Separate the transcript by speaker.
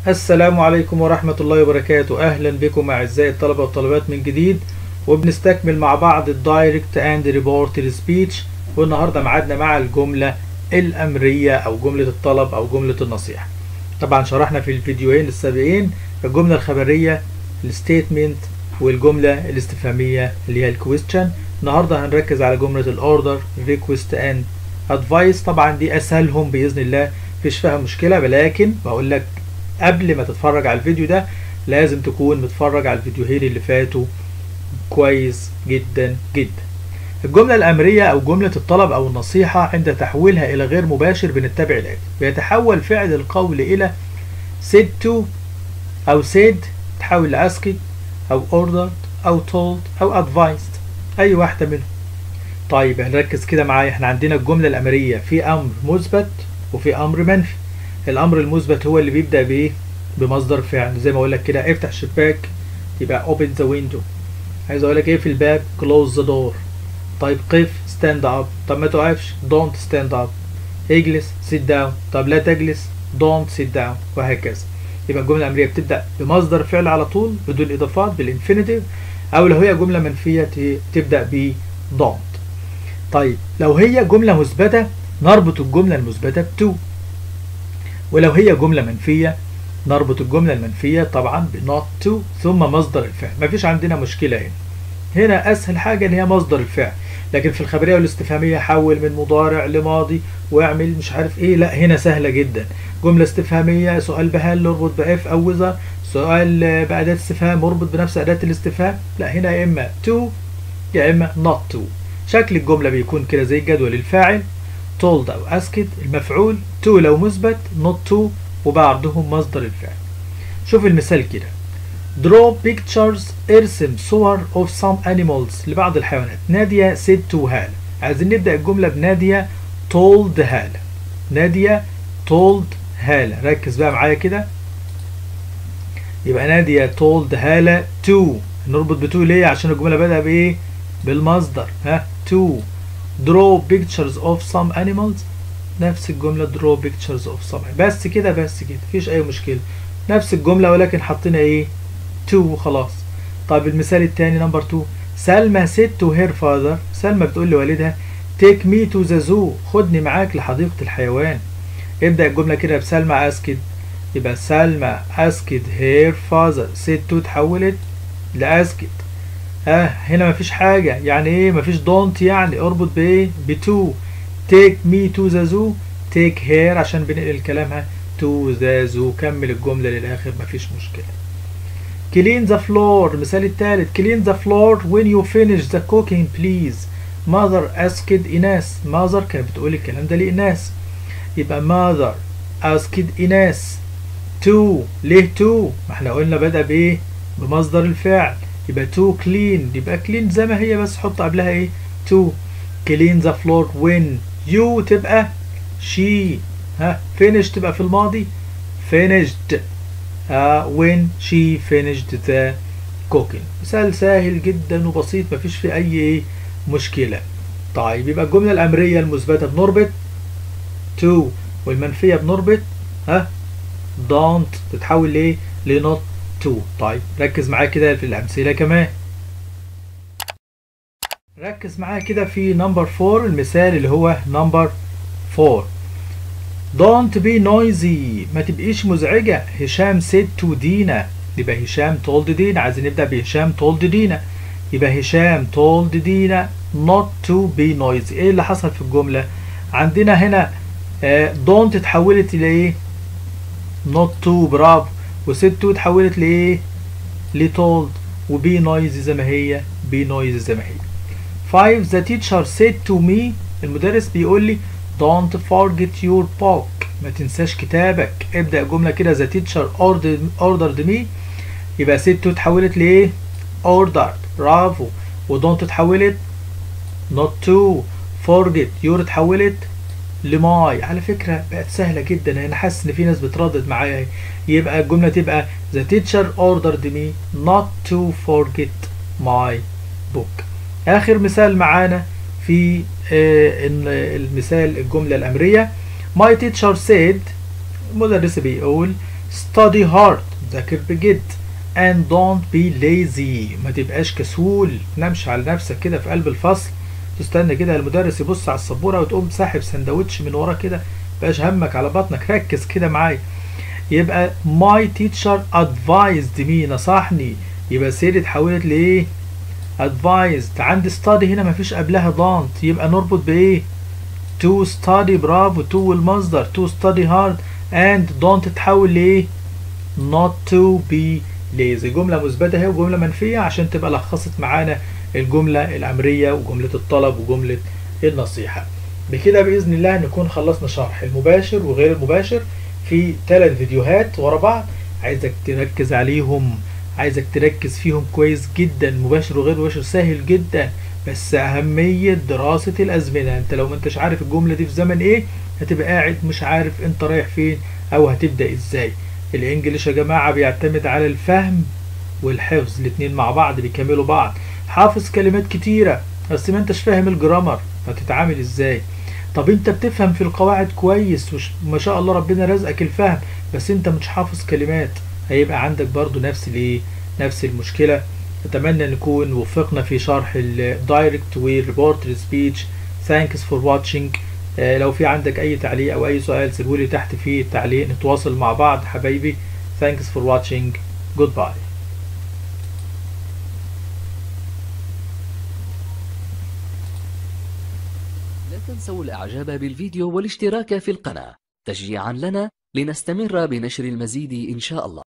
Speaker 1: السلام عليكم ورحمة الله وبركاته أهلا بكم أعزائي الطلبة والطالبات من جديد وبنستكمل مع بعض الدايركت اند ريبورتد سبيتش والنهاردة معادنا مع الجملة الأمرية أو جملة الطلب أو جملة النصيحة طبعا شرحنا في الفيديوهين السابقين الجملة الخبرية الستيتمنت والجملة الاستفهامية اللي هي الكويستشن النهاردة هنركز على جملة الأوردر ريكوست اند ادفايس طبعا دي أسهلهم بإذن الله مفيش فيها مشكلة ولكن بقول لك قبل ما تتفرج على الفيديو ده لازم تكون متفرج على الفيديوهين اللي فاتوا كويس جدا جدا الجملة الأمرية أو جملة الطلب أو النصيحة عند تحويلها إلى غير مباشر بنتبع الآتي بيتحول فعل القول إلى said to أو said تحول ل asked أو ordered أو told أو advised أي واحدة منهم طيب هنركز كده معايا احنا عندنا الجملة الأمرية في أمر مثبت وفي أمر منفي الامر المثبت هو اللي بيبدا بايه بمصدر فعل زي ما اقول لك كده افتح شباك يبقى open the window عايز اقول لك ايه في الباب close the door طيب قف stand up طب ما تقفش don't stand up اجلس sit down طب لا تجلس don't sit down وهكذا يبقى الجمله الامريه بتبدا بمصدر فعل على طول بدون اضافات بالانفينيتيف او لو هي جمله منفيه تبدا ب don't طيب لو هي جمله مثبته نربط الجمله المثبته ب to ولو هي جملة منفية نربط الجملة المنفية طبعا ب not to ثم مصدر الفعل مفيش عندنا مشكلة هنا هنا أسهل حاجة اللي هي مصدر الفعل لكن في الخبرية والاستفهامية حول من مضارع لماضي واعمل مش عارف ايه لا هنا سهلة جدا جملة استفهامية سؤال بهل اربط باف او وذر سؤال بأداة استفهام اربط بنفس أداة الاستفهام لا هنا يا إما to يا إما not to شكل الجملة بيكون كده زي جدول الفاعل told أو asked المفعول to لو مثبت not to وبعدهم مصدر الفعل شوف المثال كده draw pictures ارسم صور of some animals لبعض الحيوانات نادية said to هالة عايزين نبدأ الجملة بنادية told هالة نادية told هالة ركز بقى معايا كده يبقى نادية told هالة to نربط ب to ليه عشان الجملة بدأ بإيه بالمصدر ها to draw pictures of some animals نفس الجملة draw pictures of some بس كده بس كده مفيش أي مشكلة نفس الجملة ولكن حطينا إيه to وخلاص طيب المثال التاني نمبر 2 سلمى said to her father سلمى بتقول لوالدها take me to the zoo خدني معاك لحديقة الحيوان ابدأ الجملة كده بسلمى asked يبقى سلمى asked her father said to تحولت لأسكت اه هنا مفيش حاجة يعني ايه مفيش don't يعني اربط بايه بتو take me to the zoo take her عشان بنقل الكلام ها to the zoo كمل الجملة للآخر مفيش مشكلة clean the floor المثال الثالث clean the floor when you finish the cooking please mother asked إناس mother كانت بتقول الكلام ده لإناس يبقى mother asked إناس to ليه to ما احنا قلنا بدأ بإيه بمصدر الفعل يبقى to clean يبقى clean زي ما هي بس حط قبلها ايه to clean the floor when you تبقى she ها finish تبقى في الماضي finished uh, when she finished the cooking مثال سهل جدا وبسيط مفيش فيه اي مشكلة طيب يبقى الجملة الأمرية المثبتة بنربط to والمنفية بنربط ها don't تتحول لايه لنوت 2 طيب ركز معايا كده في الأمثلة كمان ركز معايا كده في نمبر 4 المثال اللي هو نمبر 4 Don't be noisy ما تبقيش مزعجة هشام said to دينا يبقى هشام told دينا عايزين نبدأ بهشام told دينا يبقى هشام told دينا not to be noisy ايه اللي حصل في الجملة عندنا هنا آه don't اتحولت الى ايه not to برافو وست تو اتحولت لايه لتولد وبي نويز زي ما هي بي نويز زي ما هي 5 the teacher said to me المدرس بيقول لي don't forget your book ما تنساش كتابك ابدأ جملة كده the teacher ordered, ordered me يبقى said to اتحولت لايه ordered برافو ودونت اتحولت not to forget your اتحولت لماي على فكرة بقت سهلة جدا انا حاسس ان في ناس بتردد معايا يبقى الجملة تبقى the teacher ordered me not to forget my book اخر مثال معانا في المثال الجملة الامرية my teacher said المدرس بيقول study hard ذاكر بجد and don't be lazy ما تبقاش كسول تنامش على نفسك كده في قلب الفصل تستنى كده المدرس يبص على السبوره وتقوم ساحب سندوتش من ورا كده بقاش همك على بطنك ركز كده معايا يبقى my teacher advised me نصحني يبقى سير اتحولت لايه advised عندي study هنا مفيش قبلها don't يبقى نربط بايه to study برافو to المصدر to study hard and don't تتحول لايه not to be lazy جملة مثبتة اهي وجملة منفية عشان تبقى لخصت معانا الجملة الأمرية وجملة الطلب وجملة النصيحة بكده بإذن الله نكون خلصنا شرح المباشر وغير المباشر في ثلاث فيديوهات ورا بعض عايزك تركز عليهم عايزك تركز فيهم كويس جدا مباشر وغير مباشر سهل جدا بس أهمية دراسة الأزمنة أنت لو ما انتش عارف الجملة دي في زمن إيه هتبقى قاعد مش عارف أنت رايح فين أو هتبدأ إزاي الإنجليش يا جماعة بيعتمد على الفهم والحفظ الاتنين مع بعض بيكملوا بعض حافظ كلمات كتيرة بس ما انتش فاهم الجرامر هتتعامل ازاي طب انت بتفهم في القواعد كويس وما شاء الله ربنا رزقك الفهم بس انت مش حافظ كلمات هيبقى عندك برضو نفس الايه نفس المشكلة اتمنى نكون وفقنا في شرح الدايركت والريبورتر سبيتش ثانكس فور واتشنج لو في عندك اي تعليق او اي سؤال سيبولي تحت في التعليق نتواصل مع بعض حبايبي ثانكس فور واتشنج جود باي
Speaker 2: لا تنسوا الاعجاب بالفيديو والاشتراك في القناة تشجيعا لنا لنستمر بنشر المزيد ان شاء الله